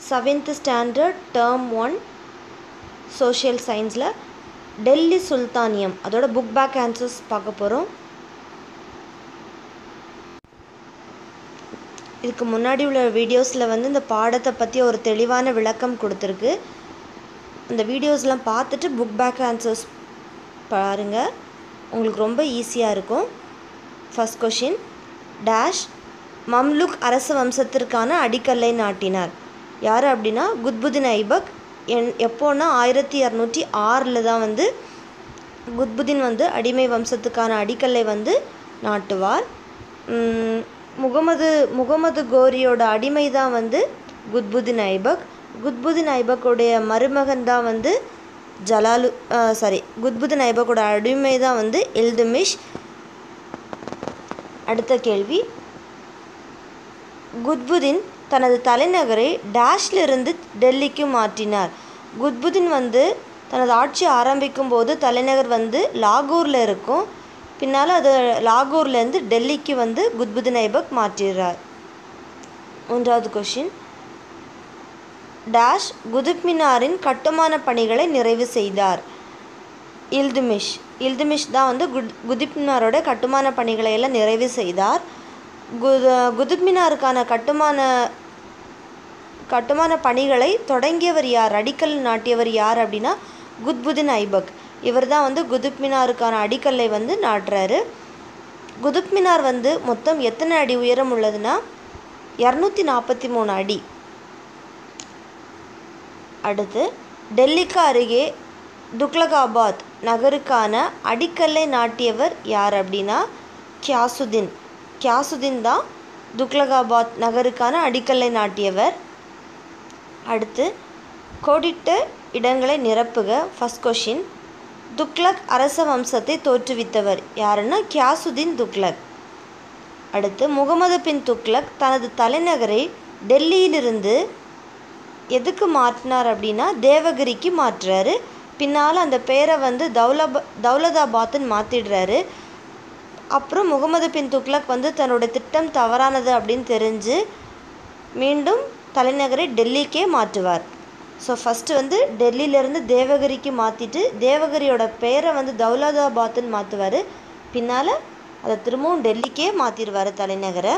seventh standard term one social சயின்ஸில் டெல்லி சுல்தானியம் அதோட book back answers பார்க்க போகிறோம் இதுக்கு முன்னாடி உள்ள வீடியோஸில் வந்து இந்த பாடத்தை பற்றி ஒரு தெளிவான விளக்கம் கொடுத்துருக்கு அந்த வீடியோஸ்லாம் பார்த்துட்டு புக் பேக் ஆன்சர்ஸ் பாருங்கள் உங்களுக்கு ரொம்ப ஈஸியாக இருக்கும் ஃபஸ்ட் கொஷின் டேஷ் மம்லுக் அரச வம்சத்திற்கான அடிக்கல்லை நாட்டினார் யார் அப்படின்னா குத்புதீன் ஐபக் என் எப்போன்னா ஆயிரத்தி இரநூற்றி ஆறில் தான் வந்து குத்புதீன் வந்து அடிமை வம்சத்துக்கான அடிக்கல்லை வந்து நாட்டுவார் முகமது முகமது கோரியோட அடிமை தான் வந்து குத்புதீன் ஐபக் குத்புதீன் ஐபக்குடைய மருமகன் தான் வந்து ஜலாலு சாரி குத்புதீன் ஐபக்கோட அடிமை தான் வந்து இல்துமிஷ் அடுத்த கேள்வி குத்புதீன் தனது தலைநகரை டேஷ்லிருந்து டெல்லிக்கு மாற்றினார் குத்புதீன் வந்து தனது ஆட்சி ஆரம்பிக்கும் போது தலைநகர் வந்து லாகூரில் இருக்கும் பின்னால் அது லாகூர்லேருந்து டெல்லிக்கு வந்து குத்புதீன் ஐபக் மாற்றிடுறார் மூன்றாவது கொஷின் டேஷ் குதுப் மினாரின் கட்டுமான பணிகளை நிறைவு செய்தார் இல்துமிஷ் இல்துமிஷ் தான் வந்து குத் குதுப் மினாரோட கட்டுமான பணிகளை எல்லாம் நிறைவு செய்தார் குது குதுப் மினாருக்கான கட்டுமான கட்டுமான பணிகளை தொடங்கியவர் யார் அடிக்கல் நாட்டியவர் யார் அப்படின்னா குத்புதீன் ஐபக் இவர் தான் வந்து குதுப் மினாருக்கான அடிக்கல்லை வந்து நாட்டுறாரு குதுப் மினார் வந்து மொத்தம் எத்தனை அடி உயரம் உள்ளதுன்னா இரநூத்தி நாற்பத்தி மூணு அடி அடுத்து டெல்லிக்கு அருகே துக்லகாபாத் நகருக்கான அடிக்கல்லை நாட்டியவர் யார் அப்படின்னா கியாசுதீன் கியாசுதீன் தான் துக்லகாபாத் நகருக்கான அடிக்கல்லை நாட்டியவர் அடுத்து கோடிட்ட இடங்களை நிரப்புக ஃபஸ்ட் கொஷின் துக்லக் அரச வம்சத்தை தோற்றுவித்தவர் யாருன்னா கியாசுதீன் துக்லக் அடுத்து முகமது பின் துக்லக் தனது தலைநகரை டெல்லியிலிருந்து எதுக்கு மாற்றினார் அப்படின்னா தேவகிரிக்கு மாற்றுறாரு பின்னால் அந்த பேரை வந்து தௌலபா தௌலதாபாத்துன்னு மாற்றிடுறாரு அப்புறம் முகமது பின் துக்லக் வந்து தன்னோட திட்டம் தவறானது அப்படின்னு தெரிஞ்சு மீண்டும் தலைநகரை டெல்லிக்கே மாற்றுவார் ஸோ ஃபஸ்ட்டு வந்து டெல்லியிலேருந்து தேவகிரிக்கு மாற்றிட்டு தேவகிரியோட பேரை வந்து தௌலதாபாத்துன்னு மாற்றுவார் பின்னால் அதை திரும்பவும் டெல்லிக்கே மாற்றிடுவார் தலைநகரை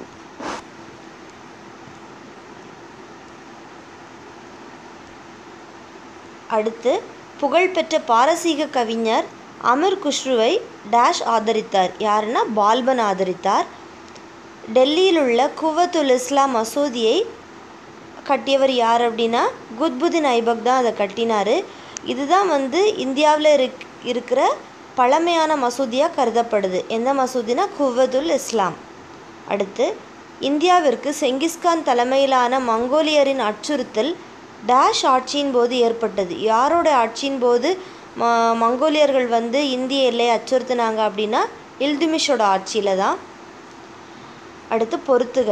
அடுத்து புகழ்பெற்ற பாரசீக கவிஞர் அமர் குஷ்ருவை டேஷ் ஆதரித்தார் யாருன்னா பால்பன் ஆதரித்தார் டெல்லியில் உள்ள குவத்துல் இஸ்லாம் மசூதியை கட்டியவர் யார் அப்படின்னா குத்புதீன் ஐபக் தான் அதை கட்டினார் இதுதான் வந்து இந்தியாவில் இருக் இருக்கிற பழமையான மசூதியாக கருதப்படுது எந்த மசூதினா குவத்துல் இஸ்லாம் அடுத்து இந்தியாவிற்கு செங்கிஸ்கான் தலைமையிலான மங்கோலியரின் அச்சுறுத்தல் டேஷ் ஆட்சியின் போது ஏற்பட்டது யாரோட ஆட்சியின் போது ம மங்கோலியர்கள் வந்து இந்திய எல்லையை அச்சுறுத்தினாங்க அப்படின்னா இல்துமிஷோட ஆட்சியில் தான் அடுத்து பொறுத்துக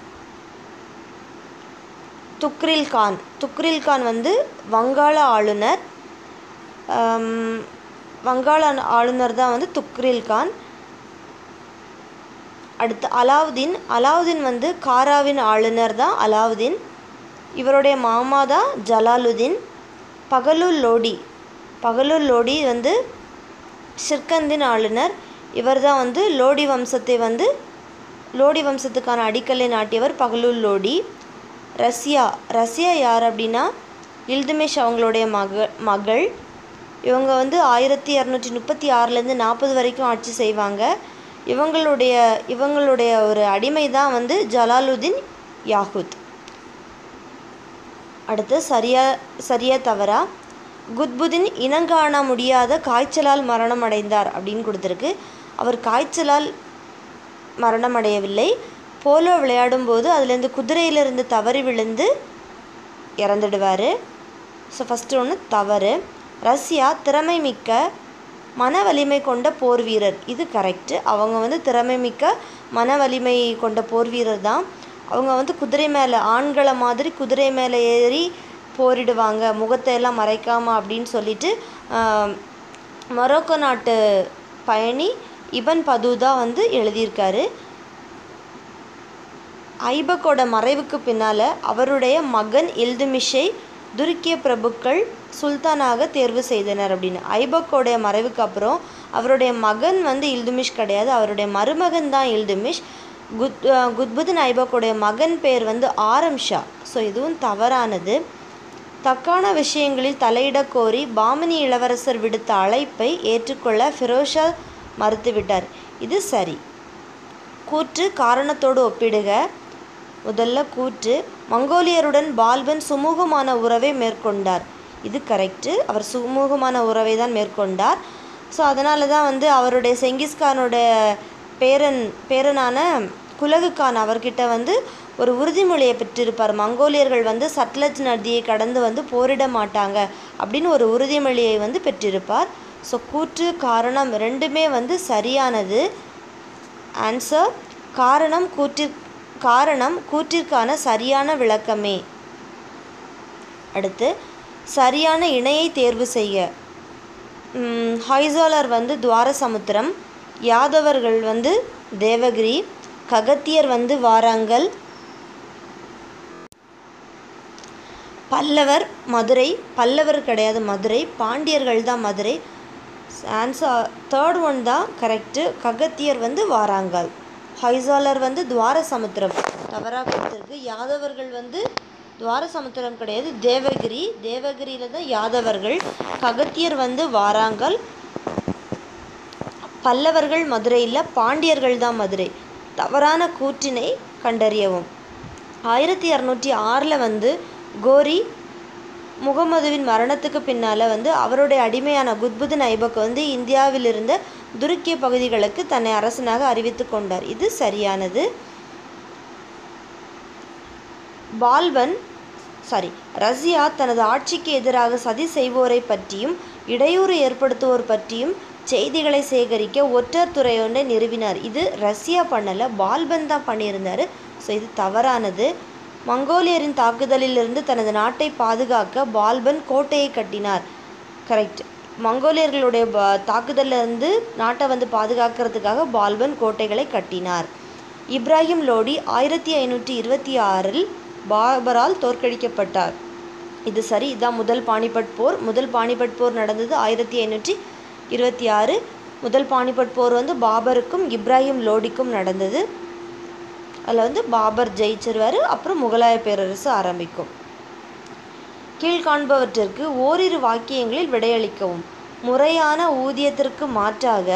துக்ரில் கான் துக்ரில் கான் வந்து வங்காள ஆளுநர் வங்காள ஆளுநர் தான் வந்து துக்ரில் கான் அடுத்து அலாவுதீன் அலாவுதீன் வந்து காராவின் ஆளுநர் தான் அலாவுதீன் இவருடைய மாமா தான் ஜலாலுதீன் பகலுல் லோடி பகலுல் லோடி வந்து ஷிர்கந்தின் ஆளுநர் இவர் தான் வந்து லோடி வம்சத்தை வந்து லோடி வம்சத்துக்கான அடிக்கல்லை நாட்டியவர் பகலுல் லோடி ரஷ்யா ரஷ்யா யார் அப்படின்னா இல்துமிஷ் அவங்களுடைய மக மகள் இவங்க வந்து ஆயிரத்தி இரநூற்றி முப்பத்தி ஆறுலேருந்து நாற்பது வரைக்கும் ஆட்சி செய்வாங்க இவங்களுடைய இவங்களுடைய ஒரு அடிமை தான் வந்து ஜலாலுதீன் யாகுத் அடுத்து சரியா சரியா தவறா குத்புதீன் இனங்காண முடியாத காய்ச்சலால் மரணம் அடைந்தார் அப்படின்னு கொடுத்துருக்கு அவர் காய்ச்சலால் மரணம் அடையவில்லை போலோ விளையாடும்போது அதுலேருந்து குதிரையிலிருந்து தவறி விழுந்து இறந்துடுவார் ஸோ ஃபஸ்ட்டு ஒன்று தவறு ரஷ்யா திறமை மிக்க மன வலிமை கொண்ட போர் வீரர் இது கரெக்டு அவங்க வந்து திறமை மிக்க மன வலிமை கொண்ட போர் வீரர் தான் அவங்க வந்து குதிரை மேலே ஆண்களை மாதிரி குதிரை மேலே ஏறி போரிடுவாங்க முகத்தை எல்லாம் மறைக்காமல் அப்படின்னு சொல்லிட்டு ஆஹ், மொரோக்கோ நாட்டு பயணி இபன் பதூதா வந்து எழுதியிருக்காரு ஐபக்கோட மறைவுக்கு பின்னால் அவருடைய மகன் இல்துமிஷை துருக்கிய பிரபுக்கள் சுல்தானாக தேர்வு செய்தனர் அப்படின்னு ஐபக்கோடைய மறைவுக்கு அப்புறம் அவருடைய மகன் வந்து இல்துமிஷ் கிடையாது அவருடைய மருமகன் தான் இல்துமிஷ் குத் குத்புதன் ஐபக்கோடைய மகன் பேர் வந்து ஆரம் ஷா ஸோ இதுவும் தவறானது தக்கான விஷயங்களில் தலையிடக் கோரி பாமினி இளவரசர் விடுத்த அழைப்பை ஏற்றுக்கொள்ள ஃபிரோஷா மறுத்துவிட்டார் இது சரி கூற்று காரணத்தோடு ஒப்பிடுக முதல்ல கூற்று மங்கோலியருடன் பால்பன் சுமூகமான உறவை மேற்கொண்டார் இது கரெக்டு அவர் சுமூகமான உறவை தான் மேற்கொண்டார் ஸோ அதனால தான் வந்து அவருடைய செங்கிஸ்கானோட பேரன் பேரனான குலகுகான் அவர்கிட்ட வந்து ஒரு உறுதிமொழியை பெற்றிருப்பார் மங்கோலியர்கள் வந்து சட்லஜ் நதியை கடந்து வந்து போரிட மாட்டாங்க அப்படின்னு ஒரு உறுதிமொழியை வந்து பெற்றிருப்பார் ஸோ கூற்று காரணம் ரெண்டுமே வந்து சரியானது ஆன்சர் காரணம் கூற்றிற் காரணம் கூற்றிற்கான சரியான விளக்கமே அடுத்து சரியான இணையை தேர்வு செய்ய ஹைசாலர் வந்து துவாரசமுத்திரம் யாதவர்கள் வந்து தேவகிரி ககத்தியர் வந்து வாராங்கல் பல்லவர் மதுரை பல்லவர் கிடையாது மதுரை பாண்டியர்கள் தான் மதுரை ஆன்சர் தேர்ட் ஒன் தான் கரெக்டு ககத்தியர் வந்து வாராங்கல் ஹைசாலர் வந்து துவாரசமுத்திரம் தவறாக கொடுத்துருக்கு யாதவர்கள் வந்து துவாரசமுத்திரம் கிடையாது தேவகிரி தேவகிரியில் தான் யாதவர்கள் ககத்தியர் வந்து வாராங்கல் பல்லவர்கள் மதுரையில் பாண்டியர்கள் தான் மதுரை தவறான கூற்றினை கண்டறியவும் ஆயிரத்தி இரநூற்றி ஆறில் வந்து கோரி முகமதுவின் மரணத்துக்கு பின்னால் வந்து அவருடைய அடிமையான குத்புதன் ஐபக் வந்து இந்தியாவில் இருந்த துருக்கிய பகுதிகளுக்கு தன்னை அரசனாக அறிவித்து கொண்டார் இது சரியானது பால்பன் சாரி ரஷ்யா தனது ஆட்சிக்கு எதிராக சதி செய்வோரை பற்றியும் இடையூறு ஏற்படுத்துவோர் பற்றியும் செய்திகளை சேகரிக்க ஒற்றர் துறை ஒன்றை நிறுவினார் இது ரஷ்யா பண்ணலை பால்பன் தான் பண்ணியிருந்தார் ஸோ இது தவறானது மங்கோலியரின் தாக்குதலிலிருந்து தனது நாட்டை பாதுகாக்க பால்பன் கோட்டையை கட்டினார் கரெக்ட் மங்கோலியர்களுடைய ப தாக்குதலிருந்து நாட்டை வந்து பாதுகாக்கிறதுக்காக பால்பன் கோட்டைகளை கட்டினார் இப்ராஹிம் லோடி ஆயிரத்தி ஐநூற்றி இருபத்தி ஆறில் பாபரால் தோற்கடிக்கப்பட்டார் இது சரி இதுதான் முதல் பானிபட் போர் முதல் பானிபட் போர் நடந்தது ஆயிரத்தி ஐநூற்றி இருபத்தி ஆறு முதல் பானிபட் போர் வந்து பாபருக்கும் இப்ராஹிம் லோடிக்கும் நடந்தது அதில் வந்து பாபர் ஜெயிச்சிருவார் அப்புறம் முகலாய பேரரசு ஆரம்பிக்கும் கீழ்காண்பவற்றிற்கு ஓரிரு வாக்கியங்களில் விடையளிக்கவும் முறையான ஊதியத்திற்கு மாற்றாக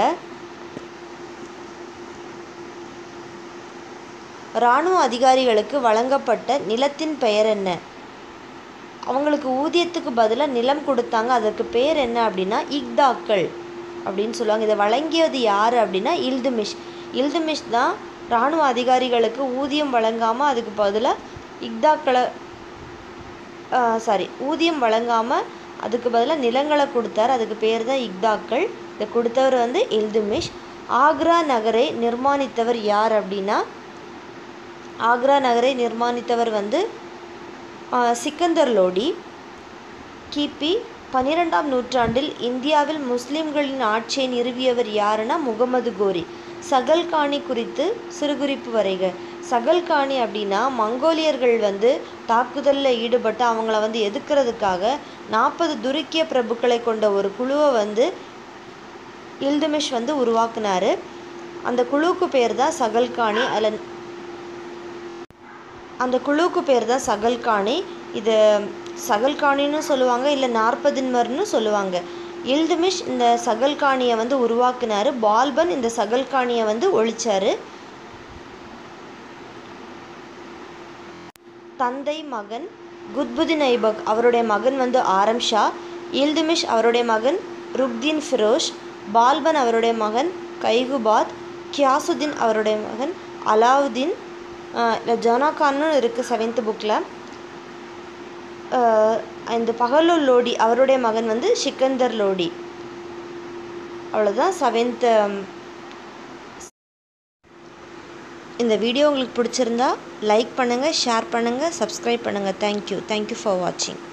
இராணுவ அதிகாரிகளுக்கு வழங்கப்பட்ட நிலத்தின் பெயர் என்ன அவங்களுக்கு ஊதியத்துக்கு பதிலாக நிலம் கொடுத்தாங்க அதற்கு பேர் என்ன அப்படின்னா இக்தாக்கள் அப்படின்னு சொல்லுவாங்க இதை வழங்கியது யார் அப்படின்னா இல்துமிஷ் இல்துமிஷ் தான் இராணுவ அதிகாரிகளுக்கு ஊதியம் வழங்காமல் அதுக்கு பதிலாக இக்தாக்களை சாரி ஊதியம் வழங்காமல் அதுக்கு பதிலாக நிலங்களை கொடுத்தார் அதுக்கு பேர் தான் இக்தாக்கள் இதை கொடுத்தவர் வந்து இல்துமிஷ் ஆக்ரா நகரை நிர்மாணித்தவர் யார் அப்படின்னா ஆக்ரா நகரை நிர்மாணித்தவர் வந்து சிக்கந்தர் லோடி கிபி பன்னிரெண்டாம் நூற்றாண்டில் இந்தியாவில் முஸ்லிம்களின் ஆட்சியை நிறுவியவர் யாருன்னா முகமது கோரி சகல்காணி குறித்து சிறுகுறிப்பு வரைக சகல்காணி அப்படின்னா மங்கோலியர்கள் வந்து தாக்குதலில் ஈடுபட்டு அவங்கள வந்து எதிர்க்கிறதுக்காக நாற்பது துருக்கிய பிரபுக்களை கொண்ட ஒரு குழுவை வந்து இல்துமிஷ் வந்து உருவாக்குனார் அந்த குழுவுக்கு பேர் தான் சகல்காணி அதில் அந்த குழுவுக்கு பேர் தான் சகல்காணி இது சகல்காணின்னு சொல்லுவாங்க இல்லை நாற்பதின்மர்னு சொல்லுவாங்க இல்துமிஷ் இந்த சகல்காணியை வந்து உருவாக்குனார் பால்பன் இந்த சகல்காணியை வந்து ஒழிச்சார் தந்தை மகன் குத்புதீன் ஐபக் அவருடைய மகன் வந்து ஆரம் ஷா இல்துமிஷ் அவருடைய மகன் ருக்தீன் ஃபிரோஷ் பால்பன் அவருடைய மகன் கைகுபாத் கியாசுதீன் அவருடைய மகன் அலாவுதீன் இல்லை ஜனாகான்னு இருக்குது செவன்த் புக்கில் இந்த பகலூர் லோடி அவருடைய மகன் வந்து சிக்கந்தர் லோடி அவ்வளோதான் செவன்த் இந்த வீடியோ உங்களுக்கு பிடிச்சிருந்தா லைக் பண்ணுங்கள் ஷேர் பண்ணுங்கள் சப்ஸ்கிரைப் பண்ணுங்கள் தேங்க்யூ தேங்க்யூ ஃபார் வாட்சிங்